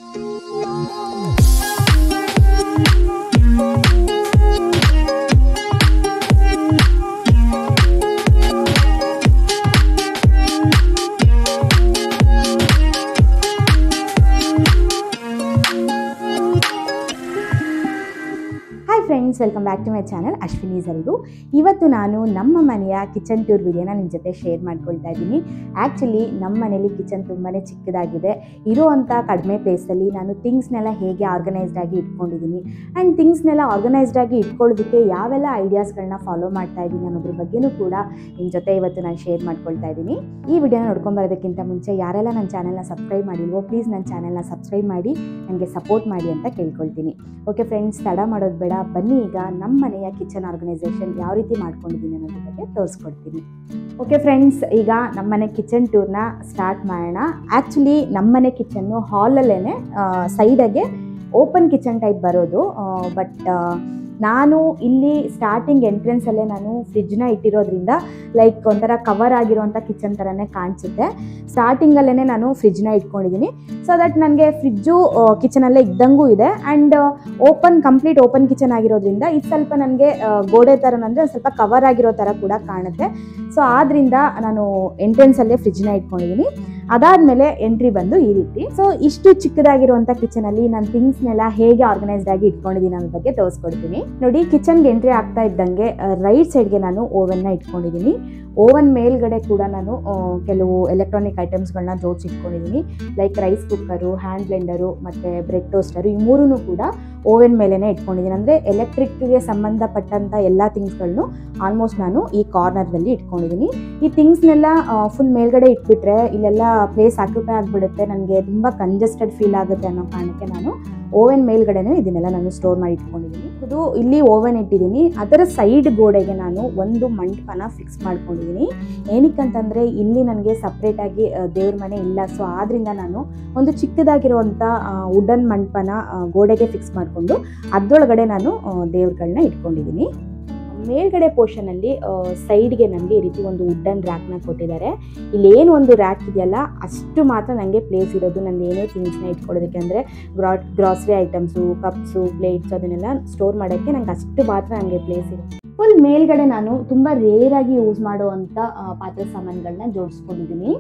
hi friends welcome back to my channel Ashwini ಸರಿಗು ಇವತ್ತು ನಾನು ನಮ್ಮ ಮನೆಯ ಕಿಚನ್ ಟೂರ್ ವಿಡಿಯೋನ ನಿಮ್ಮ ಜೊತೆ ಶೇರ್ ಮಾಡ್ಕೊಳ್ತಾ ಇದ್ದೀನಿ ಆ್ಯಕ್ಚುಲಿ ನಮ್ಮ ಮನೇಲಿ ಕಿಚನ್ ತುಂಬಾ ಚಿಕ್ಕದಾಗಿದೆ ಇರೋವಂಥ ಕಡಿಮೆ ಪ್ಲೇಸಲ್ಲಿ ನಾನು ಥಿಂಗ್ಸ್ನೆಲ್ಲ ಹೇಗೆ ಆರ್ಗನೈಸ್ಡ್ ಆಗಿ ಇಟ್ಕೊಂಡಿದ್ದೀನಿ ಆ್ಯಂಡ್ ಥಿಂಗ್ಸ್ನೆಲ್ಲ ಆರ್ಗನೈಸ್ಡ್ ಆಗಿ ಇಟ್ಕೊಳ್ಳೋದಕ್ಕೆ ಯಾವೆಲ್ಲ ಐಡಿಯಾಸ್ಗಳನ್ನ ಫಾಲೋ ಮಾಡ್ತಾ ಇದ್ದೀನಿ ಅನ್ನೋದ್ರ ಬಗ್ಗೆನೂ ಕೂಡ ನಿಮ್ಮ ಜೊತೆ ಇವತ್ತು ನಾನು ಶೇರ್ ಮಾಡ್ಕೊಳ್ತಾ ಇದ್ದೀನಿ ಈ ವಿಡಿಯೋನ ನೋಡ್ಕೊಂಬರೋದಕ್ಕಿಂತ ಮುಂಚೆ ಯಾರೆಲ್ಲ ನನ್ನ ಚಾನಲ್ನ ಸಬ್ಸ್ಕ್ರೈಬ್ ಮಾಡಿಲ್ವೋ ಪ್ಲೀಸ್ ನನ್ನ ಚಾನಲ್ನ ಸಬ್ಸ್ಕ್ರೈಬ್ ಮಾಡಿ ನನಗೆ ಸಪೋರ್ಟ್ ಮಾಡಿ ಅಂತ ಕೇಳ್ಕೊಳ್ತೀನಿ ಓಕೆ ಫ್ರೆಂಡ್ಸ್ ತಡ ಮಾಡೋದು ಬೇಡ ಬನ್ನಿ ಈಗ ನಮ್ಮ ಮನೆಯ ಕಿಚನ್ ಆರ್ಗನೈಸೇಷನ್ ಯಾವ ರೀತಿ ಮಾಡ್ಕೊಂಡಿದ್ದೀನಿ ಅನ್ನೋದ್ರ ಬಗ್ಗೆ ತೋರಿಸ್ಕೊಡ್ತೀನಿ ಓಕೆ ಫ್ರೆಂಡ್ಸ್ ಈಗ ನಮ್ಮನೆ ಕಿಚನ್ ಟೂರ್ನ ಸ್ಟಾರ್ಟ್ ಮಾಡೋಣ ಆ್ಯಕ್ಚುಲಿ ನಮ್ಮನೆ ಕಿಚನ್ನು ಹಾಲಲ್ಲೇ ಸೈಡಗೆ ಓಪನ್ ಕಿಚನ್ ಟೈಪ್ ಬರೋದು ಬಟ್ ನಾನು ಇಲ್ಲಿ ಸ್ಟಾರ್ಟಿಂಗ್ ಎಂಟ್ರೆನ್ಸಲ್ಲೇ ನಾನು ಫ್ರಿಜ್ನ ಇಟ್ಟಿರೋದ್ರಿಂದ ಲೈಕ್ ಒಂಥರ ಕವರ್ ಆಗಿರೋಂಥ ಕಿಚನ್ ಥರನೇ ಕಾಣಿಸುತ್ತೆ ಸ್ಟಾರ್ಟಿಂಗಲ್ಲೇ ನಾನು ಫ್ರಿಜ್ನ ಇಟ್ಕೊಂಡಿದ್ದೀನಿ ಸೊ ದಟ್ ನನಗೆ ಫ್ರಿಜ್ಜು ಕಿಚನಲ್ಲೇ ಇದ್ದಂಗೂ ಇದೆ and open complete open kitchen ಆಗಿರೋದ್ರಿಂದ ಇದು ಸ್ವಲ್ಪ ನನಗೆ ಗೋಡೆ ಥರ ಅಂದರೆ ಸ್ವಲ್ಪ ಕವರ್ ಆಗಿರೋ ಥರ ಕೂಡ ಕಾಣುತ್ತೆ ಸೊ ಆದ್ರಿಂದ ನಾನು ಎಂಟ್ರೆನ್ಸಲ್ಲೇ ಫ್ರಿಜ್ನ ಇಟ್ಕೊಂಡಿದ್ದೀನಿ ಅದಾದಮೇಲೆ ಎಂಟ್ರಿ ಬಂದು ಈ ರೀತಿ ಸೊ ಇಷ್ಟು ಚಿಕ್ಕದಾಗಿರುವಂಥ ಕಿಚನಲ್ಲಿ ನಾನು ಥಿಂಗ್ಸ್ನೆಲ್ಲ ಹೇಗೆ ಆರ್ಗನೈಸ್ಡ್ ಆಗಿ ಇಟ್ಕೊಂಡಿದ್ದೀನಿ ಅನ್ನೋ ಬಗ್ಗೆ ತೋರಿಸ್ಕೊಡ್ತೀನಿ ನೋಡಿ ಕಿಚನ್ಗೆ ಎಂಟ್ರಿ ಆಗ್ತಾ ಇದ್ದಂಗೆ ರೈಟ್ ಸೈಡ್ಗೆ ನಾನು ಓವನ್ನ ಇಟ್ಕೊಂಡಿದ್ದೀನಿ ಓವನ್ ಮೇಲ್ಗಡೆ ಕೂಡ ನಾನು ಆ, ಕೆಲವು ಎಲೆಕ್ಟ್ರಾನಿಕ್ ಐಟಮ್ಸ್ಗಳನ್ನ ಜೋಡಿಸಿ ಇಟ್ಕೊಂಡಿದ್ದೀನಿ like rice cooker hand blender ಮತ್ತು ಬ್ರೆಡ್ ಟೋಸ್ಟರು ಈ ಮೂರೂ ಕೂಡ ಓವೆನ್ ಮೇಲೇ ಇಟ್ಕೊಂಡಿದ್ದೀನಿ ಅಂದರೆ ಎಲೆಕ್ಟ್ರಿಕ್ಗೆ ಸಂಬಂಧಪಟ್ಟಂಥ ಎಲ್ಲ ಥಿಂಗ್ಸ್ಗಳನ್ನು ಆಲ್ಮೋಸ್ಟ್ ನಾನು ಈ ಕಾರ್ನರ್ನಲ್ಲಿ ಇಟ್ಕೊಂಡಿದ್ದೀನಿ ಈ ಥಿಂಗ್ಸ್ನೆಲ್ಲ ಫುಲ್ ಮೇಲ್ಗಡೆ ಇಟ್ಬಿಟ್ರೆ ಇಲ್ಲೆಲ್ಲ ಪ್ಲೇಸ್ ಆಕ್ಯುಪೈ ಆಗಿಬಿಡುತ್ತೆ ನನಗೆ ತುಂಬ ಕಂಜೆಸ್ಟೆಡ್ ಫೀಲ್ ಆಗುತ್ತೆ ಅನ್ನೋ ಕಾರಣಕ್ಕೆ ನಾನು ಓವೆನ್ ಮೇಲ್ಗಡೆನೇ ಇದನ್ನೆಲ್ಲ ನಾನು ಸ್ಟೋರ್ ಮಾಡಿ ಇಟ್ಕೊಂಡಿದ್ದೀನಿ ಇದು ಇಲ್ಲಿ ಓವೆನ್ ಇಟ್ಟಿದ್ದೀನಿ ಅದರ ಸೈಡ್ ಗೋಡೆಗೆ ನಾನು ಒಂದು ಮಂಟಪನ ಫಿಕ್ಸ್ ಮಾಡ್ಕೊಂಡಿದ್ದೀನಿ ಏನಕ್ಕಂತಂದರೆ ಇಲ್ಲಿ ನನಗೆ ಸಪ್ರೇಟಾಗಿ ದೇವ್ರ ಮನೆ ಇಲ್ಲ ಸೊ ಆದ್ದರಿಂದ ನಾನು ಒಂದು ಚಿಕ್ಕದಾಗಿರುವಂಥ ವುಡನ್ ಮಂಟಪನ ಆ, ಗೋಡೆಗೆ ಫಿಕ್ಸ್ ಮಾಡಿಕೊಂಡು ಅದರೊಳಗಡೆ ನಾನು ದೇವ್ರುಗಳನ್ನ ಇಟ್ಕೊಂಡಿದ್ದೀನಿ ಮೇಲ್ಗಡೆ ಪೋರ್ಷನಲ್ಲಿ ಸೈಡ್ಗೆ ನನಗೆ ಈ ರೀತಿ ಒಂದು ವುಡ್ಡನ್ ರ್ಯಾಕ್ನ ಕೊಟ್ಟಿದ್ದಾರೆ ಇಲ್ಲೇನು ಒಂದು ರ್ಯಾಕ್ ಇದೆಯಲ್ಲ ಅಷ್ಟು ಮಾತ್ರ ನನಗೆ ಪ್ಲೇಸ್ ಇರೋದು ನನ್ನ ಏನೇ ಥಿಂಗ್ಸ್ನ ಇಟ್ಕೊಳ್ಳೋದಕ್ಕೆ ಅಂದರೆ ಗ್ರಾ ಗ್ರಾಸರಿ ಐಟಮ್ಸು ಕಪ್ಸು ಪ್ಲೇಟ್ಸ್ ಅದನ್ನೆಲ್ಲ ಸ್ಟೋರ್ ಮಾಡೋಕ್ಕೆ ನಂಗೆ ಅಷ್ಟು ಮಾತ್ರ ನನಗೆ ಪ್ಲೇಸ್ ಇದೆ ಫುಲ್ ಮೇಲ್ಗಡೆ ನಾನು ತುಂಬ ರೇರಾಗಿ ಯೂಸ್ ಮಾಡುವಂಥ ಆ, ಪಾತ್ರೆ ಸಾಮಾನುಗಳನ್ನ ಜೋಡಿಸ್ಕೊಂಡಿದ್ದೀನಿ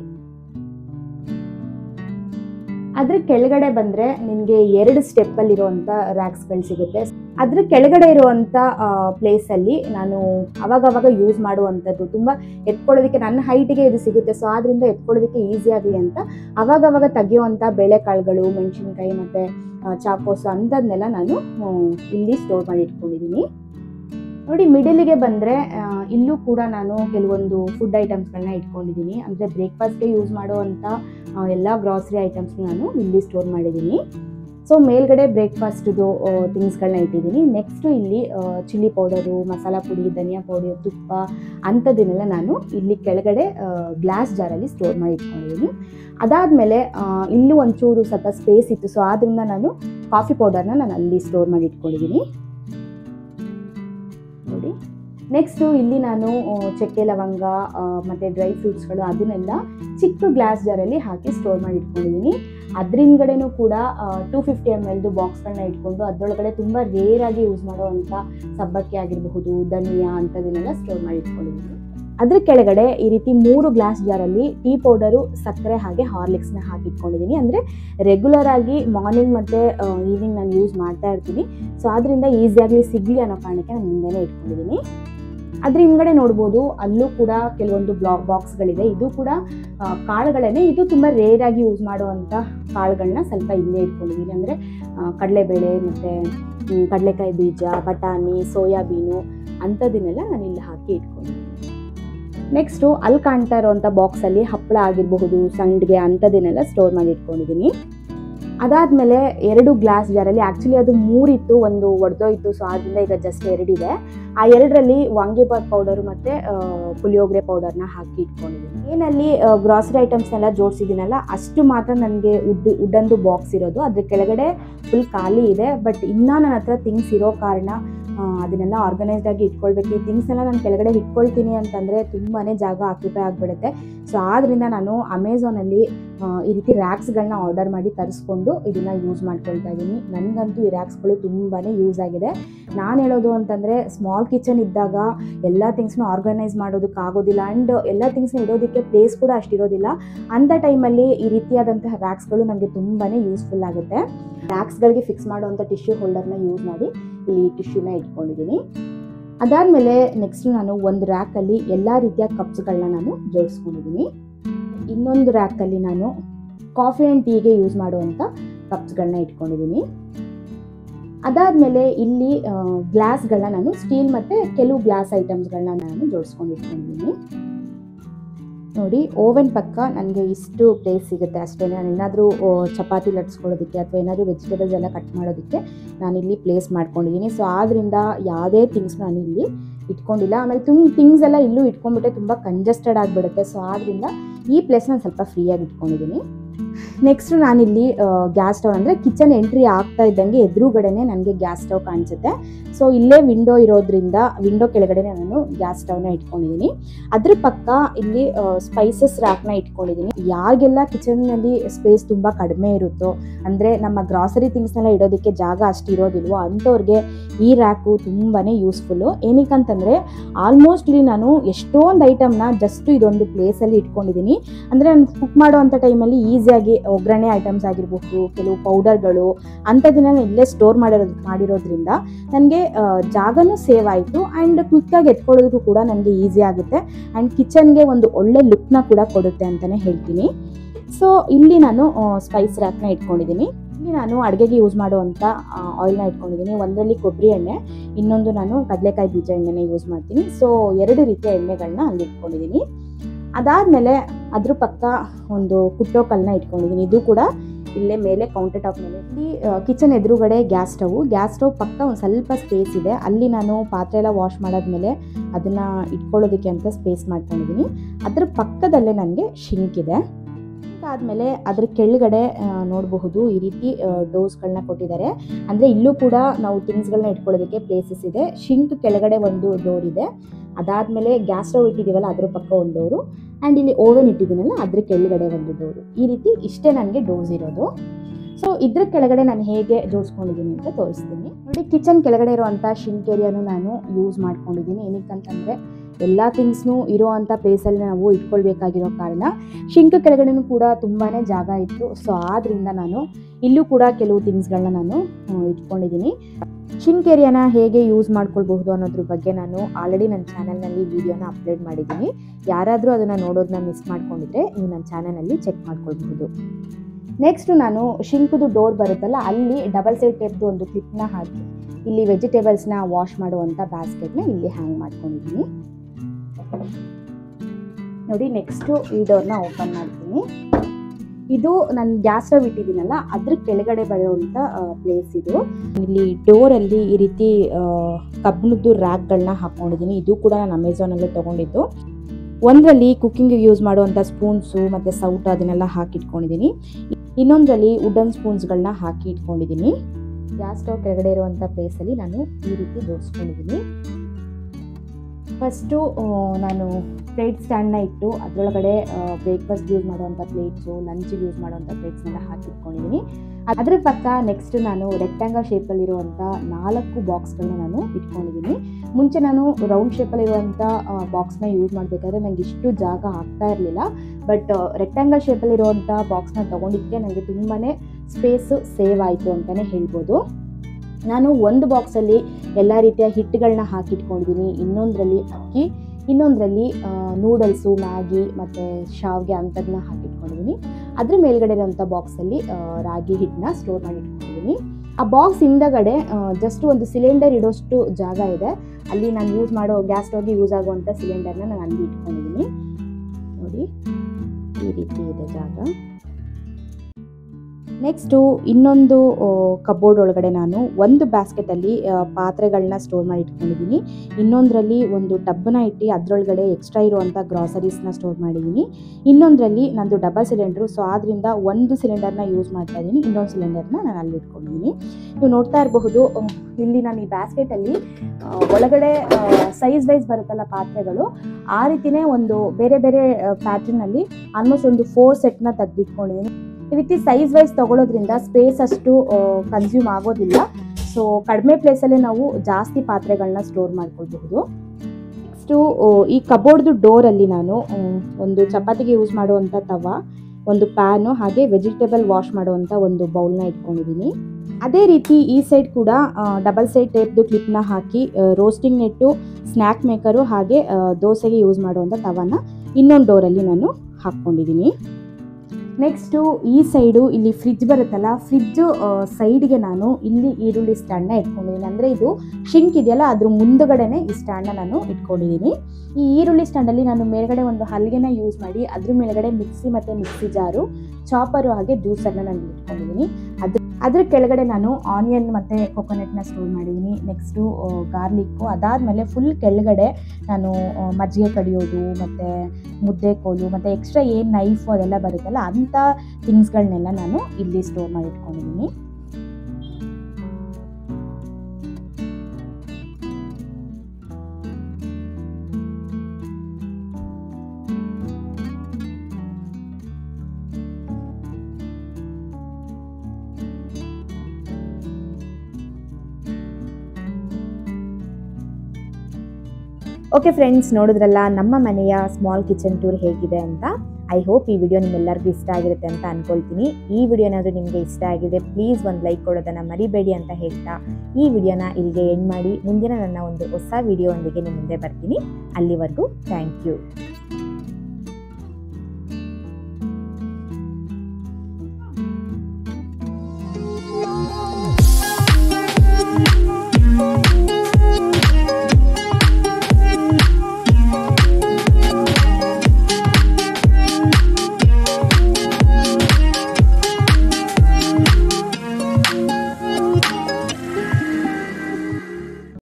ಅದ್ರ ಕೆಳಗಡೆ ಬಂದರೆ ನಿನಗೆ ಎರಡು ಸ್ಟೆಪ್ಪಲ್ಲಿರುವಂಥ ರ್ಯಾಕ್ಸ್ಗಳು ಸಿಗುತ್ತೆ ಅದ್ರ ಕೆಳಗಡೆ ಇರುವಂಥ ಪ್ಲೇಸಲ್ಲಿ ನಾನು ಅವಾಗವಾಗ ಯೂಸ್ ಮಾಡುವಂಥದ್ದು ತುಂಬ ಎತ್ಕೊಳ್ಳೋದಕ್ಕೆ ನನ್ನ ಹೈಟಿಗೆ ಇದು ಸಿಗುತ್ತೆ ಸೊ ಆದ್ದರಿಂದ ಎತ್ಕೊಳ್ಳೋದಕ್ಕೆ ಈಸಿ ಆಗಲಿ ಅಂತ ಅವಾಗವಾಗ ತೆಗೆಯುವಂಥ ಬೇಳೆಕಾಳುಗಳು ಮೆಣಸಿನ್ಕಾಯಿ ಮತ್ತು ಚಾಕೋಸು ಅಂಥದ್ನೆಲ್ಲ ನಾನು ಆ, ಇಲ್ಲಿ ಸ್ಟೋರ್ ಮಾಡಿ ಇಟ್ಕೊಂಡಿದ್ದೀನಿ ನೋಡಿ ಮಿಡಲಿಗೆ ಬಂದರೆ ಇಲ್ಲೂ ಕೂಡ ನಾನು ಕೆಲವೊಂದು ಫುಡ್ ಐಟಮ್ಸ್ಗಳನ್ನ ಇಟ್ಕೊಂಡಿದ್ದೀನಿ ಅಂದರೆ ಬ್ರೇಕ್ಫಾಸ್ಟ್ಗೆ ಯೂಸ್ ಮಾಡುವಂಥ ಆ, ಎಲ್ಲ ಗ್ರಾಸರಿ ಐಟಮ್ಸ್ನ ನಾನು ಇಲ್ಲಿ ಸ್ಟೋರ್ ಮಾಡಿದ್ದೀನಿ ಸೊ ಮೇಲ್ಗಡೆ ಬ್ರೇಕ್ಫಾಸ್ಟ್ದು ಥಿಂಗ್ಸ್ಗಳನ್ನ ಇಟ್ಟಿದ್ದೀನಿ ನೆಕ್ಸ್ಟು ಇಲ್ಲಿ ಚಿಲ್ಲಿ ಪೌಡರು ಮಸಾಲ ಪುಡಿ ಧನಿಯಾ ಪೌಡರ್ ತುಪ್ಪ ಅಂಥದ್ದನ್ನೆಲ್ಲ ನಾನು ಇಲ್ಲಿ ಕೆಳಗಡೆ ಗ್ಲಾಸ್ ಜಾರಲ್ಲಿ ಸ್ಟೋರ್ ಮಾಡಿ ಇಟ್ಕೊಂಡಿದ್ದೀನಿ ಅದಾದಮೇಲೆ ಇಲ್ಲೂ ಒಂಚೂರು ಸ್ವಲ್ಪ ಸ್ಪೇಸ್ ಇತ್ತು ಸೊ ಆದ್ದರಿಂದ ನಾನು ಕಾಫಿ ಪೌಡರ್ನ ನಾನು ಅಲ್ಲಿ ಸ್ಟೋರ್ ಮಾಡಿ ಇಟ್ಕೊಂಡಿದ್ದೀನಿ ನೋಡಿ ನೆಕ್ಸ್ಟು ಇಲ್ಲಿ ನಾನು ಆ, ಚಕ್ಕೆ ಲವಂಗ ಮತ್ತು ಡ್ರೈ ಫ್ರೂಟ್ಸ್ಗಳು ಅದನ್ನೆಲ್ಲ ಚಿಕ್ಕ ಗ್ಲಾಸ್ ಜಾರಲ್ಲಿ ಹಾಕಿ ಸ್ಟೋರ್ ಮಾಡಿ ಇಟ್ಕೊಂಡಿದ್ದೀನಿ ಅದ್ರಿಂದಗಡೆನೂ ಕೂಡ ಟೂ ಫಿಫ್ಟಿ ಎಮ್ ಎಲ್ದು ಬಾಕ್ಸ್ಗಳನ್ನ ಇಟ್ಕೊಂಡು ಅದರೊಳಗಡೆ ತುಂಬ ರೇರಾಗಿ ಯೂಸ್ ಮಾಡುವಂಥ ಸಬ್ಬಕ್ಕಿ ಆಗಿರಬಹುದು ಧನಿಯಾ ಅಂಥದನ್ನೆಲ್ಲ ಸ್ಟೋರ್ ಮಾಡಿ ಇಟ್ಕೊಂಡಿದ್ದೀನಿ ಅದ್ರ ಕೆಳಗಡೆ ಈ ರೀತಿ ಮೂರು ಗ್ಲಾಸ್ ಜಾರಲ್ಲಿ ಟೀ ಪೌಡರು ಸಕ್ಕರೆ ಹಾಗೆ ಹಾರ್ಲಿಕ್ಸ್ನ ಹಾಕಿ ಇಟ್ಕೊಂಡಿದ್ದೀನಿ ಅಂದರೆ ರೆಗ್ಯುಲರ್ ಆಗಿ ಮಾರ್ನಿಂಗ್ ಮತ್ತು ಈವ್ನಿಂಗ್ ನಾನು ಯೂಸ್ ಮಾಡ್ತಾ ಇರ್ತೀನಿ ಸೊ ಆದ್ದರಿಂದ ಈಸಿಯಾಗಿ ಸಿಗಲಿ ಅನ್ನೋ ಕಾರಣಕ್ಕೆ ನಾನು ಮುಂದೆನೇ ಇಟ್ಕೊಂಡಿದ್ದೀನಿ ಅದ್ರ ಹಿಂದ್ಗಡೆ ನೋಡ್ಬೋದು ಅಲ್ಲೂ ಕೂಡ ಕೆಲವೊಂದು ಬ್ಲಾಕ್ ಬಾಕ್ಸ್ಗಳಿದೆ ಇದು ಕೂಡ ಆ, ಕಾಳುಗಳನ್ನೇ ಇದು ತುಂಬ ರೇರಾಗಿ ಯೂಸ್ ಮಾಡುವಂಥ ಕಾಳುಗಳನ್ನ ಸ್ವಲ್ಪ ಇಲ್ಲೇ ಇಟ್ಕೊಂಡಿದ್ದೀನಿ ಅಂದರೆ ಕಡಲೆಬೇಳೆ ಮತ್ತು ಕಡಲೆಕಾಯಿ ಬೀಜ ಬಟಾಣಿ ಸೋಯಾಬೀನು ಅಂಥದ್ದನ್ನೆಲ್ಲ ನಾನು ಇಲ್ಲಿ ಹಾಕಿ ಇಟ್ಕೊಂಡಿದ್ದೀನಿ ನೆಕ್ಸ್ಟು ಅಲ್ಲಿ ಕಾಣ್ತಾ ಇರೋವಂಥ ಬಾಕ್ಸಲ್ಲಿ ಹಪ್ಪಳ ಆಗಿರಬಹುದು ಸಂಡಿಗೆ ಅಂಥದ್ದನ್ನೆಲ್ಲ ಸ್ಟೋರ್ ಮಾಡಿ ಇಟ್ಕೊಂಡಿದ್ದೀನಿ ಅದಾದಮೇಲೆ ಎರಡು ಗ್ಲಾಸ್ ಜಾರಲ್ಲಿ ಆ್ಯಕ್ಚುಲಿ ಅದು ಮೂರಿತ್ತು ಒಂದು ಒಡೆದೋಯ್ತು ಸೊ ಆದ್ದರಿಂದ ಈಗ ಜಸ್ಟ್ ಎರಡಿದೆ ಆ ಎರಡರಲ್ಲಿ ವಾಂಗಿಬಾತ್ ಪೌಡರು ಮತ್ತು ಪುಳಿಯೋಗರೆ ಪೌಡರ್ನ ಹಾಕಿ ಇಟ್ಕೊಂಡಿದ್ದೀನಿ ಏನಲ್ಲಿ ಗ್ರಾಸರಿ ಐಟಮ್ಸ್ನೆಲ್ಲ ಜೋಡಿಸಿದ್ದೀನಲ್ಲ ಅಷ್ಟು ಮಾತ್ರ ನನಗೆ ಉಡ್ ಉಡ್ಡಂದು ಬಾಕ್ಸ್ ಇರೋದು ಅದ್ರ ಕೆಳಗಡೆ ಫುಲ್ ಖಾಲಿ ಇದೆ ಬಟ್ ಇನ್ನೂ ನನ್ನ ಹತ್ರ ಥಿಂಗ್ಸ್ ಇರೋ ಕಾರಣ ಆ, ಅದನ್ನೆಲ್ಲ ಆರ್ಗನೈಸ್ಡ್ ಆಗಿ ಇಟ್ಕೊಳ್ಬೇಕು ಈ ಥಿಂಗ್ಸ್ನೆಲ್ಲ ನಾನು ಕೆಳಗಡೆ ಇಟ್ಕೊಳ್ತೀನಿ ಅಂತಂದರೆ ತುಂಬಾ ಜಾಗ ಆಕ್ಯುಪೈ ಆಗಿಬಿಡುತ್ತೆ ಸೊ ಆದ್ದರಿಂದ ನಾನು ಅಮೆಝಾನಲ್ಲಿ ಆ, ಈ ರೀತಿ ರ್ಯಾಕ್ಸ್ಗಳನ್ನ ಆರ್ಡರ್ ಮಾಡಿ ತರಿಸ್ಕೊಂಡು ಇದನ್ನು ಯೂಸ್ ಮಾಡ್ಕೊಳ್ತಾ ಇದ್ದೀನಿ ನನಗಂತೂ ಈ ರ್ಯಾಕ್ಸ್ಗಳು ತುಂಬಾ ಯೂಸ್ ಆಗಿದೆ ನಾನು ಹೇಳೋದು ಅಂತಂದರೆ ಸ್ಮಾಲ್ ಕಿಚನ್ ಇದ್ದಾಗ ಎಲ್ಲ ಥಿಂಗ್ಸ್ನ ಆರ್ಗನೈಸ್ ಮಾಡೋದಕ್ಕಾಗೋದಿಲ್ಲ ಆ್ಯಂಡ್ ಎಲ್ಲ ಥಿಂಗ್ಸ್ನ ಇಡೋದಕ್ಕೆ ಪ್ಲೇಸ್ ಕೂಡ ಅಷ್ಟಿರೋದಿಲ್ಲ ಅಂಥ ಟೈಮಲ್ಲಿ ಈ ರೀತಿಯಾದಂತಹ ರ್ಯಾಕ್ಸ್ಗಳು ನಮಗೆ ತುಂಬಾ ಯೂಸ್ಫುಲ್ ಆಗುತ್ತೆ ರ್ಯಾಕ್ಸ್ಗಳಿಗೆ ಫಿಕ್ಸ್ ಮಾಡುವಂಥ ಟಿಶ್ಯೂ ಹೋಲ್ಡರ್ನ ಯೂಸ್ ಮಾಡಿ ಇಲ್ಲಿ ಟಿಶ್ಯೂನ ಇಟ್ಕೊಂಡಿದ್ದೀನಿ ಅದಾದಮೇಲೆ ನೆಕ್ಸ್ಟ್ ನಾನು ಒಂದು ರ್ಯಾಕಲ್ಲಿ ಎಲ್ಲ ರೀತಿಯ ಕಪ್ಸ್ಗಳನ್ನ ನಾನು ಜೋಡಿಸ್ಕೊಂಡಿದ್ದೀನಿ ಇನ್ನೊಂದು ರ್ಯಾಕಲ್ಲಿ ನಾನು ಕಾಫಿ ಆ್ಯಂಡ್ ಟೀಗೆ ಯೂಸ್ ಮಾಡುವಂಥ ಕಪ್ಸ್ಗಳನ್ನ ಇಟ್ಕೊಂಡಿದ್ದೀನಿ ಅದಾದಮೇಲೆ ಇಲ್ಲಿ ಗ್ಲಾಸ್ಗಳನ್ನ ನಾನು ಸ್ಟೀಲ್ ಮತ್ತು ಕೆಲವು ಗ್ಲಾಸ್ ಐಟಮ್ಸ್ಗಳನ್ನ ನಾನು ಜೋಡಿಸ್ಕೊಂಡು ಇಟ್ಕೊಂಡಿದ್ದೀನಿ ನೋಡಿ ಓವೆನ್ ಪಕ್ಕ ನನಗೆ ಇಷ್ಟು ಪ್ಲೇಸ್ ಸಿಗುತ್ತೆ ಅಷ್ಟೇ ನಾನು ಏನಾದರೂ ಚಪಾತಿ ಲಟ್ಸ್ಕೊಳ್ಳೋದಕ್ಕೆ ಅಥವಾ ಏನಾದರೂ ವೆಜಿಟೇಬಲ್ಸ್ ಎಲ್ಲ ಕಟ್ ಮಾಡೋದಕ್ಕೆ ನಾನಿಲ್ಲಿ ಪ್ಲೇಸ್ ಮಾಡ್ಕೊಂಡಿದ್ದೀನಿ ಸೊ ಆದ್ದರಿಂದ ಯಾವುದೇ ಥಿಂಗ್ಸ್ ನಾನು ಇಲ್ಲಿ ಇಟ್ಕೊಂಡಿಲ್ಲ ಆಮೇಲೆ ತುಂಬ ಥಿಂಗ್ಸ್ ಎಲ್ಲ ಇಲ್ಲೂ ಇಟ್ಕೊಂಡ್ಬಿಟ್ಟೆ ತುಂಬ ಕಂಜೆಸ್ಟೆಡ್ ಆಗಿಬಿಡುತ್ತೆ ಸೊ ಆದ್ದರಿಂದ ಈ ಪ್ಲೇಸ್ನ ಸ್ವಲ್ಪ ಫ್ರೀಯಾಗಿ ಇಟ್ಕೊಂಡಿದ್ದೀನಿ ನೆಕ್ಸ್ಟ್ ನಾನಿಲ್ಲಿ ಗ್ಯಾಸ್ ಸ್ಟವ್ ಅಂದರೆ ಕಿಚನ್ ಎಂಟ್ರಿ ಆಗ್ತಾ ಇದ್ದಂಗೆ ಎದುರುಗಡೆನೆ ನನಗೆ ಗ್ಯಾಸ್ ಸ್ಟವ್ ಕಾಣಿಸುತ್ತೆ ಸೊ ಇಲ್ಲೇ ವಿಂಡೋ ಇರೋದ್ರಿಂದ ವಿಂಡೋ ಕೆಳಗಡೆ ನಾನು ಗ್ಯಾಸ್ ಸ್ಟವ್ನ ಇಟ್ಕೊಂಡಿದ್ದೀನಿ ಅದ್ರ ಪಕ್ಕ ಇಲ್ಲಿ ಸ್ಪೈಸಸ್ ರ್ಯಾಕ್ನ ಇಟ್ಕೊಂಡಿದ್ದೀನಿ ಯಾರಿಗೆಲ್ಲ ಕಿಚನ್ನಲ್ಲಿ ಸ್ಪೇಸ್ ತುಂಬ ಕಡಿಮೆ ಇರುತ್ತೋ ಅಂದರೆ ನಮ್ಮ ಗ್ರಾಸರಿ ಥಿಂಗ್ಸ್ನೆಲ್ಲ ಇಡೋದಕ್ಕೆ ಜಾಗ ಅಷ್ಟು ಇರೋದಿಲ್ವೋ ಅಂಥವ್ರಿಗೆ ಈ ರ್ಯಾಕು ತುಂಬಾ ಯೂಸ್ಫುಲ್ಲು ಏನಕ್ಕಂತಂದರೆ ಆಲ್ಮೋಸ್ಟ್ ಇಲ್ಲಿ ನಾನು ಎಷ್ಟೊಂದು ಐಟಮ್ನ ಜಸ್ಟ್ ಇದೊಂದು ಪ್ಲೇಸಲ್ಲಿ ಇಟ್ಕೊಂಡಿದ್ದೀನಿ ಅಂದರೆ ನಾನು ಕುಕ್ ಮಾಡೋ ಅಂಥ ಟೈಮಲ್ಲಿ ಈಸಿಯಾಗಿ ಒಗ್ಗರಣೆ ಐಟಮ್ಸ್ ಆಗಿರಬಹುದು ಕೆಲವು ಪೌಡರ್ಗಳು ಅಂಥದನ್ನೆಲ್ಲ ಇಲ್ಲೇ ಸ್ಟೋರ್ ಮಾಡಿರೋದು ಮಾಡಿರೋದ್ರಿಂದ ನನಗೆ ಜಾಗನೂ ಸೇವ್ ಆಯಿತು ಆ್ಯಂಡ್ ಕ್ವಿಕ್ಕಾಗಿ ಎತ್ಕೊಳ್ಳೋದಕ್ಕೂ ಕೂಡ ನನಗೆ ಈಸಿ ಆಗುತ್ತೆ ಆ್ಯಂಡ್ ಕಿಚನ್ಗೆ ಒಂದು ಒಳ್ಳೆ ಲುಕ್ನ ಕೂಡ ಕೊಡುತ್ತೆ ಅಂತಲೇ ಹೇಳ್ತೀನಿ ಸೊ ಇಲ್ಲಿ ನಾನು ಸ್ಪೈಸ್ ರ್ಯಾಕ್ನ ಇಟ್ಕೊಂಡಿದ್ದೀನಿ ಇಲ್ಲಿ ನಾನು ಅಡುಗೆಗೆ ಯೂಸ್ ಮಾಡುವಂಥ ಆಯಿಲ್ನ ಇಟ್ಕೊಂಡಿದ್ದೀನಿ ಒಂದರಲ್ಲಿ ಕೊಬ್ಬರಿ ಎಣ್ಣೆ ಇನ್ನೊಂದು ನಾನು ಕಡಲೆಕಾಯಿ ಬೀಜ ಎಣ್ಣೆನ ಯೂಸ್ ಮಾಡ್ತೀನಿ ಸೊ ಎರಡು ರೀತಿಯ ಎಣ್ಣೆಗಳನ್ನ ಅಲ್ಲಿ ಇಟ್ಕೊಂಡಿದ್ದೀನಿ ಅದಾದಮೇಲೆ ಅದ್ರ ಪಕ್ಕ ಒಂದು ಕುಟ್ಟೋ ಕಲ್ಲನ್ನ ಇಟ್ಕೊಂಡಿದ್ದೀನಿ ಇದು ಕೂಡ ಇಲ್ಲೇ ಮೇಲೆ ಕೌಂಟರ್ ಟಾಪ್ ಮೇಲೆ ಇಲ್ಲಿ ಕಿಚನ್ ಎದುರುಗಡೆ ಗ್ಯಾಸ್ ಸ್ಟವ್ ಗ್ಯಾಸ್ ಸ್ಟವ್ ಪಕ್ಕ ಒಂದು ಸ್ವಲ್ಪ ಸ್ಪೇಸ್ ಇದೆ ಅಲ್ಲಿ ನಾನು ಪಾತ್ರೆ ಎಲ್ಲ ವಾಶ್ ಮಾಡಾದ್ಮೇಲೆ ಅದನ್ನು ಇಟ್ಕೊಳ್ಳೋದಕ್ಕೆ ಅಂತ ಸ್ಪೇಸ್ ಮಾಡ್ಕೊಂಡಿದ್ದೀನಿ ಅದ್ರ ಪಕ್ಕದಲ್ಲೇ ನನಗೆ ಶಿಂಕ್ ಇದೆ ಆದಮೇಲೆ ಅದ್ರ ಕೆಳಗಡೆ ಆ, ನೋಡಬಹುದು ಈ ರೀತಿ ಡೋರ್ಸ್ಗಳನ್ನ ಕೊಟ್ಟಿದ್ದಾರೆ ಅಂದರೆ ಇಲ್ಲೂ ಕೂಡ ನಾವು ಥಿಂಗ್ಸ್ಗಳನ್ನ ಇಟ್ಕೊಳ್ಳೋದಕ್ಕೆ ಪ್ಲೇಸಸ್ ಇದೆ ಶಿಂಕ್ ಕೆಳಗಡೆ ಒಂದು ಡೋರ್ ಇದೆ ಅದಾದಮೇಲೆ ಗ್ಯಾಸ್ ಸ್ಟವ್ ಇಟ್ಟಿದ್ದೀವಲ್ಲ ಅದ್ರ ಪಕ್ಕ ಒಂದು ಡೋರು ಆ್ಯಂಡ್ ಇಲ್ಲಿ ಓವೆನ್ ಇಟ್ಟಿದ್ದೀನಲ್ಲ ಅದ್ರ ಕೆಳಗಡೆ ಒಂದು ಡೋರು ಈ ರೀತಿ ಇಷ್ಟೇ ನನಗೆ ಡೋರ್ಸ್ ಇರೋದು ಸೊ ಇದ್ರ ಕೆಳಗಡೆ ನಾನು ಹೇಗೆ ಜೋಡಿಸ್ಕೊಂಡಿದ್ದೀನಿ ಅಂತ ತೋರಿಸ್ತೀನಿ ನೋಡಿ ಕಿಚನ್ ಕೆಳಗಡೆ ಇರುವಂಥ ಶಿಂಕ್ ಏರಿಯಾನು ನಾನು ಯೂಸ್ ಮಾಡ್ಕೊಂಡಿದ್ದೀನಿ ಏನಕ್ಕಂತಂದರೆ ಎಲ್ಲ ಥಿಂಗ್ಸ್ನು ಇರೋ ಅಂಥ ಪ್ಲೇಸಲ್ಲಿ ನಾವು ಇಟ್ಕೊಳ್ಬೇಕಾಗಿರೋ ಕಾರಣ ಶಿಂಕ್ ಕೆಳಗಡೆನೂ ಕೂಡ ತುಂಬಾ ಜಾಗ ಇತ್ತು ಸೊ ಆದ್ದರಿಂದ ನಾನು ಇಲ್ಲೂ ಕೂಡ ಕೆಲವು ಥಿಂಗ್ಸ್ಗಳನ್ನ ನಾನು ಆ, ಇಟ್ಕೊಂಡಿದ್ದೀನಿ ಶಿಂಕ್ ಏರಿಯಾನ ಹೇಗೆ ಯೂಸ್ ಮಾಡ್ಕೊಳ್ಬಹುದು ಅನ್ನೋದ್ರ ಬಗ್ಗೆ ನಾನು ಆಲ್ರೆಡಿ ನನ್ನ ಚಾನಲ್ನಲ್ಲಿ ವಿಡಿಯೋನ ಅಪ್ಲೋಡ್ ಮಾಡಿದ್ದೀನಿ ಯಾರಾದರೂ ಅದನ್ನು ನೋಡೋದನ್ನ ಮಿಸ್ ಮಾಡ್ಕೊಂಡಿದ್ರೆ ನೀವು ನನ್ನ ಚಾನಲಲ್ಲಿ ಚೆಕ್ ಮಾಡ್ಕೊಳ್ಬಹುದು ನೆಕ್ಸ್ಟ್ ನಾನು ಶಿಂಕದು ಡೋರ್ ಬರುತ್ತಲ್ಲ ಅಲ್ಲಿ ಡಬಲ್ ಸೈಡ್ ಟೇಪ್ದು ಒಂದು ಕ್ಲಿಪ್ನ ಹಾಕಿ ಇಲ್ಲಿ ವೆಜಿಟೇಬಲ್ಸ್ನ ವಾಶ್ ಮಾಡುವಂಥ ಬ್ಯಾಸ್ಕೆಟ್ನ ಇಲ್ಲಿ ಹ್ಯಾಂಗ್ ಮಾಡ್ಕೊಂಡಿದ್ದೀನಿ ನೋಡಿ ನೆಕ್ಸ್ಟು ಈ ಡೋರ್ನ ಓಪನ್ ಮಾಡ್ತೀನಿ ಇದು ನಾನು ಗ್ಯಾಸ್ ಸ್ಟವ್ ಇಟ್ಟಿದ್ದೀನಲ್ಲ ಅದ್ರ ಕೆಳಗಡೆ ಬರುವಂಥ ಪ್ಲೇಸ್ ಇದು ಇಲ್ಲಿ ಡೋರಲ್ಲಿ ಈ ರೀತಿ ಕಬ್ಬಿಣದ್ದು ರ್ಯಾಕ್ಗಳನ್ನ ಹಾಕ್ಕೊಂಡಿದ್ದೀನಿ ಇದು ಕೂಡ ನಾನು ಅಮೆಝಾನಲ್ಲೇ ತೊಗೊಂಡಿದ್ದು ಒಂದರಲ್ಲಿ ಕುಕ್ಕಿಂಗಿಗೆ ಯೂಸ್ ಮಾಡುವಂಥ ಸ್ಪೂನ್ಸು ಮತ್ತು ಸೌಟ ಅದನ್ನೆಲ್ಲ ಹಾಕಿಟ್ಕೊಂಡಿದ್ದೀನಿ ಇನ್ನೊಂದರಲ್ಲಿ ವುಡನ್ ಸ್ಪೂನ್ಸ್ಗಳನ್ನ ಹಾಕಿ ಇಟ್ಕೊಂಡಿದ್ದೀನಿ ಗ್ಯಾಸ್ ಸ್ಟವ್ ಕೆಳಗಡೆ ಇರುವಂಥ ಪ್ಲೇಸಲ್ಲಿ ನಾನು ಈ ರೀತಿ ಜೋಡಿಸ್ಕೊಂಡಿದ್ದೀನಿ ಫಸ್ಟು ನಾನು ಪ್ಲೇಟ್ ಸ್ಟ್ಯಾಂಡ್ನ ಇಟ್ಟು ಅದರೊಳಗಡೆ ಬ್ರೇಕ್ಫಾಸ್ಟ್ ಯೂಸ್ ಮಾಡುವಂಥ ಪ್ಲೇಟ್ಸು ಲಂಚಿಗೆ ಯೂಸ್ ಮಾಡುವಂಥ ಪ್ಲೇಟ್ಸ್ನೆಲ್ಲ ಹಾಕಿಟ್ಕೊಂಡಿದ್ದೀನಿ ಅದರ ಪಕ್ಕ ನೆಕ್ಸ್ಟ್ ನಾನು ರೆಕ್ಟ್ಯಾಂಗಲ್ ಶೇಪಲ್ಲಿರುವಂಥ ನಾಲ್ಕು ಬಾಕ್ಸ್ಗಳನ್ನ ನಾನು ಇಟ್ಕೊಂಡಿದ್ದೀನಿ ಮುಂಚೆ ನಾನು ರೌಂಡ್ ಶೇಪಲ್ಲಿರುವಂಥ ಬಾಕ್ಸ್ನ ಯೂಸ್ ಮಾಡಬೇಕಾದ್ರೆ ನನಗೆ ಇಷ್ಟು ಜಾಗ ಆಗ್ತಾ ಇರಲಿಲ್ಲ ಬಟ್ ರೆಕ್ಟ್ಯಾಂಗಲ್ ಶೇಪಲ್ಲಿರುವಂಥ ಬಾಕ್ಸ್ನ ತೊಗೊಂಡಿದ್ದಕ್ಕೆ ನನಗೆ ತುಂಬಾ ಸ್ಪೇಸು ಸೇವ್ ಆಯಿತು ಅಂತಲೇ ಹೇಳ್ಬೋದು ನಾನು ಒಂದು ಬಾಕ್ಸಲ್ಲಿ ಎಲ್ಲ ರೀತಿಯ ಹಿಟ್ಟುಗಳನ್ನ ಹಾಕಿಟ್ಕೊಂಡಿದ್ದೀನಿ ಇನ್ನೊಂದರಲ್ಲಿ ಅಕ್ಕಿ ಇನ್ನೊಂದರಲ್ಲಿ ನೂಡಲ್ಸು ಮ್ಯಾಗಿ ಮತ್ತು ಶಾವ್ಗೆ ಅಂಥದನ್ನ ಹಾಕಿಟ್ಕೊಂಡಿದ್ದೀನಿ ಅದ್ರ ಮೇಲ್ಗಡೆ ಇರೋಂಥ ಬಾಕ್ಸಲ್ಲಿ ರಾಗಿ ಹಿಟ್ಟನ್ನ ಸ್ಟೋರ್ ಮಾಡಿ ಇಟ್ಕೊಂಡಿದ್ದೀನಿ ಆ ಬಾಕ್ಸ್ ಹಿಂದಗಡೆ ಜಸ್ಟ್ ಒಂದು ಸಿಲಿಂಡರ್ ಇಡೋಷ್ಟು ಜಾಗ ಇದೆ ಅಲ್ಲಿ ನಾನು ಯೂಸ್ ಮಾಡೋ ಗ್ಯಾಸ್ ಸ್ಟವ್ಗೆ ಯೂಸ್ ಆಗುವಂಥ ಸಿಲಿಂಡರ್ನ ನಾನು ಅಲ್ಲಿ ಇಟ್ಕೊಂಡಿದ್ದೀನಿ ನೋಡಿ ಈ ರೀತಿ ಇದೆ ಜಾಗ ನೆಕ್ಸ್ಟು ಇನ್ನೊಂದು ಕಬೋರ್ಡ್ ಒಳಗಡೆ ನಾನು ಒಂದು ಬ್ಯಾಸ್ಕೆಟಲ್ಲಿ ಪಾತ್ರೆಗಳನ್ನ ಸ್ಟೋರ್ ಮಾಡಿ ಇಟ್ಕೊಂಡಿದ್ದೀನಿ ಇನ್ನೊಂದರಲ್ಲಿ ಒಂದು ಟಬ್ಬನ್ನ ಇಟ್ಟು ಅದರೊಳಗಡೆ ಎಕ್ಸ್ಟ್ರಾ ಇರುವಂಥ ಗ್ರಾಸರೀಸ್ನ ಸ್ಟೋರ್ ಮಾಡಿದ್ದೀನಿ ಇನ್ನೊಂದರಲ್ಲಿ ನಂದು ಡಬಲ್ ಸಿಲಿಂಡ್ರು ಸೊ ಆದ್ದರಿಂದ ಒಂದು ಸಿಲಿಂಡರ್ನ ಯೂಸ್ ಮಾಡ್ತಾ ಇದ್ದೀನಿ ಇನ್ನೊಂದು ಸಿಲಿಂಡರ್ನ ನಾನು ಅಲ್ಲಿ ಇಟ್ಕೊಂಡಿದ್ದೀನಿ ನೀವು ನೋಡ್ತಾ ಇರಬಹುದು ಅಹ್, ಇಲ್ಲಿ ನಾನು ಈ ಬ್ಯಾಸ್ಕೆಟಲ್ಲಿ ಒಳಗಡೆ ಸೈಜ್ ವೈಸ್ ಬರುತ್ತಲ್ಲ ಪಾತ್ರೆಗಳು ಆ ರೀತಿನೇ ಒಂದು ಬೇರೆ ಬೇರೆ ಪ್ಯಾಟ್ರನಲ್ಲಿ ಆಲ್ಮೋಸ್ಟ್ ಒಂದು ಫೋರ್ ಸೆಟ್ನ ತೆಗೆದಿಟ್ಕೊಂಡಿದ್ದೀನಿ ಈ ರೀತಿ ಸೈಜ್ ವೈಸ್ ತಗೊಳ್ಳೋದ್ರಿಂದ ಸ್ಪೇಸ್ ಅಷ್ಟು ಕನ್ಸ್ಯೂಮ್ ಆಗೋದಿಲ್ಲ ಸೊ ಕಡಿಮೆ ಪ್ಲೇಸಲ್ಲೇ ನಾವು ಜಾಸ್ತಿ ಪಾತ್ರೆಗಳನ್ನ ಸ್ಟೋರ್ ಮಾಡ್ಕೊಳ್ಬಹುದು ನೆಕ್ಸ್ಟು ಈ ಕಬೋರ್ಡ್ದು ಡೋರಲ್ಲಿ ನಾನು ಆ, ಒಂದು ಚಪಾತಿಗೆ ಯೂಸ್ ಮಾಡುವಂಥ ತವ ಒಂದು ಪ್ಯಾನು ಹಾಗೆ ವೆಜಿಟೇಬಲ್ ವಾಶ್ ಮಾಡುವಂಥ ಒಂದು ಬೌಲ್ನ ಇಟ್ಕೊಂಡಿದ್ದೀನಿ ಅದೇ ರೀತಿ ಈ ಸೈಡ್ ಕೂಡ ಡಬಲ್ ಸೈಡ್ ಟೇಪ್ದು ಕ್ಲಿಪ್ನ ಹಾಕಿ ರೋಸ್ಟಿಂಗ್ ನೆಟ್ಟು ಸ್ನ್ಯಾಕ್ ಮೇಕರು ಹಾಗೆ ಆ, ದೋಸೆಗೆ ಯೂಸ್ ಮಾಡುವಂಥ ತವನ ಇನ್ನೊಂದು ಡೋರಲ್ಲಿ ನಾನು ಹಾಕ್ಕೊಂಡಿದ್ದೀನಿ ನೆಕ್ಸ್ಟು ಈ ಸೈಡು ಇಲ್ಲಿ ಫ್ರಿಜ್ ಬರುತ್ತಲ್ಲ ಫ್ರಿಜ್ಜು ಸೈಡ್ಗೆ ನಾನು ಇಲ್ಲಿ ಈರುಳ್ಳಿ ಸ್ಟ್ಯಾಂಡ್ನ ಇಟ್ಕೊಂಡಿದ್ದೀನಿ ಅಂದರೆ ಇದು ಶಿಂಕ್ ಇದೆಯಲ್ಲ ಅದ್ರ ಮುಂದುಗಡೆನೆ ಈ ಸ್ಟ್ಯಾಂಡ್ನ ನಾನು ಇಟ್ಕೊಂಡಿದ್ದೀನಿ ಈ ಈರುಳ್ಳಿ ಸ್ಟ್ಯಾಂಡಲ್ಲಿ ನಾನು ಮೇಲ್ಗಡೆ ಒಂದು ಹಲ್ಗೆನ ಯೂಸ್ ಮಾಡಿ ಅದ್ರ ಮೇಲ್ಗಡೆ ಮಿಕ್ಸಿ ಮತ್ತು ಮಿಕ್ಸಿ ಜಾರು ಚಾಪರು ಹಾಗೆ ಜ್ಯೂಸನ್ನು ನಾನು ಇಟ್ಕೊಂಡಿದ್ದೀನಿ ಅದ್ರ ಅದ್ರ ಕೆಳಗಡೆ ನಾನು ಆನಿಯನ್ ಮತ್ತು ಕೊಕೊನಟ್ನ ಸ್ಟೋರ್ ಮಾಡಿದ್ದೀನಿ ನೆಕ್ಸ್ಟು ಗಾರ್ಲಿಕ್ಕು ಅದಾದಮೇಲೆ ಫುಲ್ ಕೆಳಗಡೆ ನಾನು ಆ, ಮಜ್ಜಿಗೆ ಕಡಿಯೋದು ಮತ್ತು ಮುದ್ದೆ ಕೋಲು ಮತ್ತು ಎಕ್ಸ್ಟ್ರಾ ಏನು ನೈಫು ಅದೆಲ್ಲ ಬರುತ್ತಲ್ಲ ಅಂಥ ಥಿಂಗ್ಸ್ಗಳನ್ನೆಲ್ಲ ನಾನು ಇಲ್ಲಿ ಸ್ಟೋರ್ ಮಾಡಿ ಇಟ್ಕೊಂಡಿದ್ದೀನಿ ಓಕೆ ಫ್ರೆಂಡ್ಸ್ ನೋಡಿದ್ರಲ್ಲ ನಮ್ಮ ಮನೆಯ ಸ್ಮಾಲ್ ಕಿಚನ್ ಟೂರ್ ಹೇಗಿದೆ ಅಂತ ಐ ಹೋಪ್ ಈ ವಿಡಿಯೋ ನಿಮ್ಮೆಲ್ಲರಿಗೂ ಇಷ್ಟ ಆಗಿರುತ್ತೆ ಅಂತ ಅನ್ಕೊಳ್ತೀನಿ ಈ ವಿಡಿಯೋ ಏನಾದರೂ ನಿಮಗೆ ಇಷ್ಟ ಆಗಿದೆ ಪ್ಲೀಸ್ ಒಂದು ಲೈಕ್ ಕೊಡೋದನ್ನು ಮರಿಬೇಡಿ ಅಂತ ಹೇಳ್ತಾ ಈ ವಿಡಿಯೋನ ಇಲ್ಲಿಗೆ ಎಂಡ್ ಮಾಡಿ ಮುಂದಿನ ನನ್ನ ಒಂದು ಹೊಸ ವಿಡಿಯೋ ಒಂದಿಗೆ ನಿಮ್ಮ ಮುಂದೆ ಬರ್ತೀನಿ ಅಲ್ಲಿವರೆಗೂ ಥ್ಯಾಂಕ್ ಯು